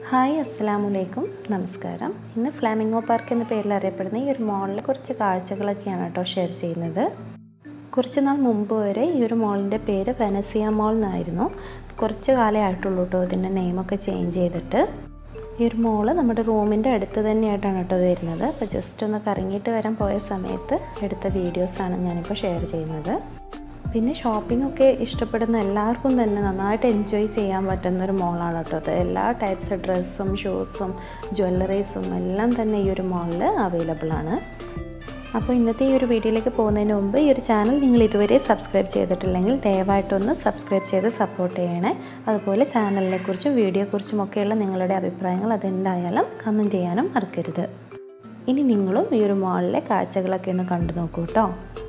hi അസ്സലാമു അലൈക്കും നമസ്കാരം ഇന്ന് ഫ്ലാമിംഗോ പാർക്ക് എന്ന പേരിൽ അറിയപ്പെടുന്ന ഈ ഒരു മോളിലെ കുറച്ച് കാഴ്ചകളൊക്കെയാണ് കേട്ടോ ഷെയർ ചെയ്യുന്നത് കുറച്ച് നാൾ മുമ്പ് വരെ ഈ ഒരു മോളിൻ്റെ പേര് വെനസിയ മോൾ എന്നായിരുന്നു കുറച്ച് കാലേ ആയിട്ടുള്ളൂ കേട്ടോ ഇതിൻ്റെ നെയിമൊക്കെ ചേഞ്ച് ചെയ്തിട്ട് ഈ ഒരു മോള് നമ്മുടെ റൂമിൻ്റെ അടുത്ത് തന്നെയായിട്ടാണ് കേട്ടോ വരുന്നത് അപ്പോൾ ജസ്റ്റ് ഒന്ന് കറങ്ങിയിട്ട് വരാൻ പോയ സമയത്ത് എടുത്ത വീഡിയോസാണ് ഞാനിപ്പോൾ ഷെയർ ചെയ്യുന്നത് പിന്നെ ഷോപ്പിംഗ് ഒക്കെ ഇഷ്ടപ്പെടുന്ന എല്ലാവർക്കും തന്നെ നന്നായിട്ട് എൻജോയ് ചെയ്യാൻ പറ്റുന്ന ഒരു മോളാണ് കേട്ടോ അത് എല്ലാ ടൈപ്സ് ഡ്രസ്സും ഷൂസും ജ്വല്ലറീസും എല്ലാം തന്നെ ഈ ഒരു മോളിൽ അവൈലബിൾ ആണ് അപ്പോൾ ഇന്നത്തെ ഈ ഒരു വീഡിയോയിലേക്ക് പോകുന്നതിന് മുമ്പ് ഈ ഒരു ചാനൽ നിങ്ങൾ ഇതുവരെ സബ്സ്ക്രൈബ് ചെയ്തിട്ടില്ലെങ്കിൽ ദയവായിട്ടൊന്ന് സബ്സ്ക്രൈബ് ചെയ്ത് സപ്പോർട്ട് ചെയ്യണേ അതുപോലെ ചാനലിനെക്കുറിച്ചും വീഡിയോയെക്കുറിച്ചും ഒക്കെയുള്ള നിങ്ങളുടെ അഭിപ്രായങ്ങൾ അതെന്തായാലും കമൻറ്റ് ചെയ്യാനും മറക്കരുത് ഇനി നിങ്ങളും ഈ ഒരു മോളിലെ കാഴ്ചകളൊക്കെ ഒന്ന് കണ്ടു നോക്കൂ കേട്ടോ